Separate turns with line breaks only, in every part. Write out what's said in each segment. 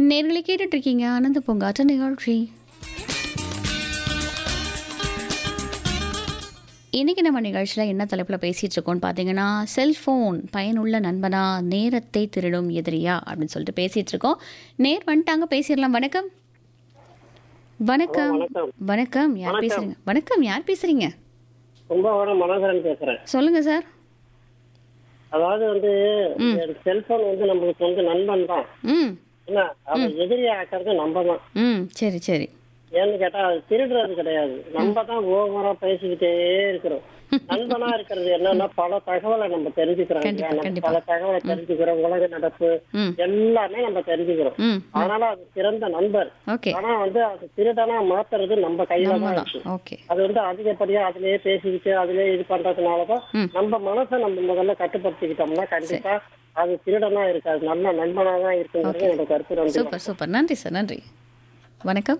நேர்களை கேட்டுட்டு இருக்கீங்க ஆனந்த பூங்காற்ற நிகழ்ச்சி இன்னைக்கு நம்ம நிகழ்ச்சியில் என்ன தலைப்பில் பேசிகிட்டு இருக்கோம்னு பார்த்தீங்கன்னா செல்ஃபோன் பயனுள்ள நண்பனா நேரத்தை திருடும் எதிரியா அப்படின்னு சொல்லிட்டு பேசிகிட்டு இருக்கோம் நேர் வந்துட்டாங்க பேசிடலாம் வணக்கம் வணக்கம்
வணக்கம்.
வணக்கம் யார் பேசுறீங்க வணக்கம் யார் பேசுறீங்க
கும்பகோணம் மனோகரன் பேசுறேன்
சொல்லுங்க சார்
அதாவது வந்து செல்போன் வந்து நம்மளுக்கு வந்து நண்பன் தான்
ம்
என்ன அதை எதிரி ஆக்கிறது நம்ம தான்
ம் சரி சரி
ஏன்னு கேட்டா அது திருடுறது கிடையாது நம்ம தான் ஓவரா பேசிக்கிட்டே இருக்கிறோம் நண்பனா இருக்கிறது என்னன்னா பல தகவலை நம்ம தெரிஞ்சுக்கிறோம்
கண்டிப்பா,
இல்லையா? நம்ம
கண்டிப்பா.
பல தகவலை தெரிஞ்சுக்கிறோம் உலக நடப்பு
ம்
எல்லாமே நம்ம தெரிஞ்சுக்கிறோம்
ம்
அதனால அது சிறந்த நண்பர்
ஓகே
ஆனா வந்து அது திருடனா மாத்துறது நம்ம கையில
நம்ம
தான்
தான்
இருக்கு
ஓகே
அது வந்து அதிகப்படியா அதுலயே பேசிக்கிட்டு அதுலயே இது பண்றதுனாலதான்
ம்.
நம்ம மனசை நம்ம முதல்ல கட்டுப்படுத்திக்கிட்டோம்னா கண்டிப்பா அது திருடனா இருக்காது நல்ல நண்பனா தான் இருக்குங்கிறது என்னோட கருத்து நன்றி
சூப்பர் சூப்பர் நன்றி சார் நன்றி வணக்கம்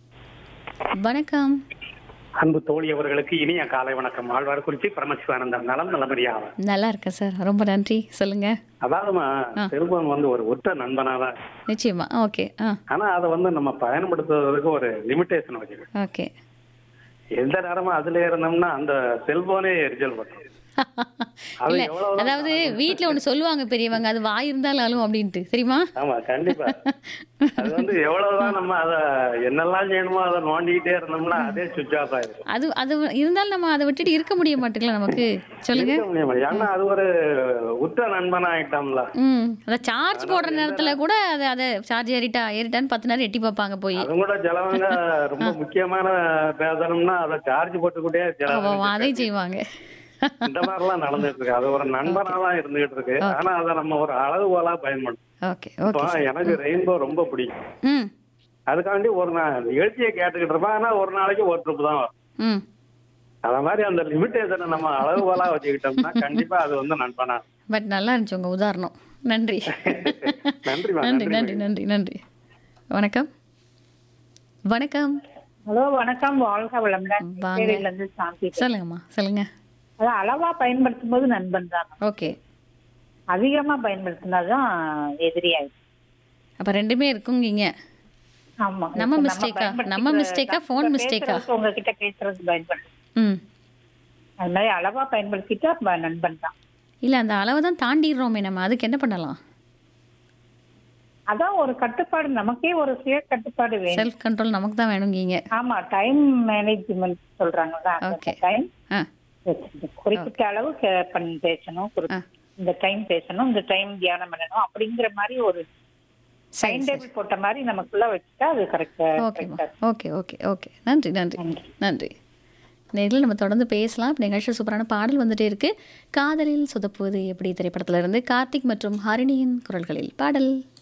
வணக்கம்
அன்பு தோழி அவர்களுக்கு இனிய காலை வணக்கம் ஆழ்வார்குறிச்சி பரமசிவானந்தம் நலம் நலமறியாவ
நல்லா இருக்கேன் சார் ரொம்ப நன்றி சொல்லுங்க
அதாவதுமா செல்போன் வந்து ஒரு ஒற்ற நண்பனாதான்
நிச்சயமா ஓகே ஆ
ஆனா அதை வந்து நம்ம பயன்படுத்துவதற்கு ஒரு லிமிட்டேஷன் வச்சுக்கணும்
ஓகே
எந்த நேரமும் அதுல இருந்தோம்னா அந்த செல்போனே எரிச்சல் பண்ணும் அது
இல்ல
எவ்வளவுதான்
அதாவது வீட்ல ஒண்ணு சொல்லுவாங்க பெரியவங்க அது வாய் இருந்தாலும் அழும் அப்படின்ட்டு தெரியுமா
ஆமா கண்டிப்பா அது வந்து எவ்வளவுதான் நம்ம அத என்னெல்லாம் செய்யணுமோ அதை நோண்டிக்கிட்டே இருந்தோம்னா அதே சுவிட்ச் ஆஃப் ஆயிடும்
அது அது இருந்தாலும் நம்ம அதை விட்டுட்டு இருக்க முடிய மாட்டேங்கல நமக்கு சொல்லுங்க
இருக்க முடியாது. ஏன்னா அது ஒரு உற்ற நண்பனா ஆயிட்டோம்ல
ம் அந்த சார்ஜ் போடுற நேரத்துல கூட அது அதை சார்ஜ் ஏறிட்டா ஏறிட்டான்னு பத்து நேரம் எட்டி பார்ப்பாங்க போய்
அதுவும் கூட சிலவங்க ரொம்ப முக்கியமான பேசணும்னா அதை சார்ஜ் போட்டுக்கிட்டே
அவ
சிலவங்க
அதையும் செய்வாங்க
இந்த மாதிரி எல்லாம் நடந்துட்டு இருக்கு அது ஒரு நண்பனா தான் இருந்துகிட்டு இருக்கு ஆனா அதை நம்ம ஒரு அளவுகோலா பயன்படுத்தும்
ஓகே
இப்போ
ஓகே
எனக்கு ரெயின்போ ரொம்ப பிடிக்கும்
ம்
அதுக்காண்டி ஒரு நாள் நிகழ்ச்சியை கேட்டுக்கிட்டு இருப்பேன் ஆனா ஒரு நாளைக்கு ஒரு ட்ரிப் தான் வரும்
ம்
அத மாதிரி அந்த லிமிட்டேஷனை நம்ம அளவுகோலா வச்சுக்கிட்டோம்னா கண்டிப்பா அது வந்து நண்பனா
பட் நல்லா இருந்துச்சு உங்க உதாரணம் நன்றி
நன்றிமா
நன்றி
நன்றி
நன்றி நன்றி நன்றி வணக்கம் வணக்கம்
ஹலோ வணக்கம் வாழ்க வளமுடன்
வாங்க.
புதுச்சேரியில இருந்து சாந்தி
சொல்லுங்கம்மா சொல்லுங்க
அதான் அளவா பயன்படுத்தும் போது நண்பன் தான்
ஓகே
அதிகமா பயன்படுத்தினாதான் எதிரியாயிடும்
அப்ப ரெண்டுமே இருக்குங்கீங்க
ஆமா
நம்ம
இப்ப
mistake ஆ?
பயன்படுத்திக்கிற-
நம்ம mistake ஆ? phone
இப்ப
mistake ஆ?
பேசுறதுக்கு உங்ககிட்ட பேசுறது பயன்படுத்து
ம்
அது மாதிரி அளவா பயன்படுத்திட்டா ப- நண்பன் தான்
இல்ல அந்த அளவை தான் தாண்டிடுறோமே நம்ம அதுக்கு என்ன பண்ணலாம்
அதான் ஒரு கட்டுப்பாடு நமக்கே ஒரு சுய கட்டுப்பாடு வேணும்
செல்ஃப் கண்ட்ரோல் நமக்கு தான் வேணுங்கீங்க
ஆமா டைம் மேனேஜ்மெண்ட் சொல்றாங்கல்ல
Okay.
டைம்
ஆ
குறிப்பிட்ட அளவு கே- பண்ணி பேசணும் குறி-
ஆ.
இந்த டைம் பேசணும் இந்த டைம் தியானம் பண்ணணும் அப்படிங்கிற மாதிரி ஒரு
சரி
டைம்
சரி
டேபிள் போட்ட மாதிரி நமக்குள்ள வச்சுட்டா அது கரெக்டா
ஓகேம்மா ஓகே ஓகே ஓகே நன்றி நன்றி
நன்றி.
நன்றி நேரில் நம்ம தொடர்ந்து பேசலாம் இப்போ நிகழ்ச்சி சூப்பரான பாடல் வந்துட்டே இருக்கு காதலில் சொதப்புவது எப்படி திரைப்படத்துல இருந்து கார்த்திக் மற்றும் ஹரிணியின் குரல்களில் பாடல்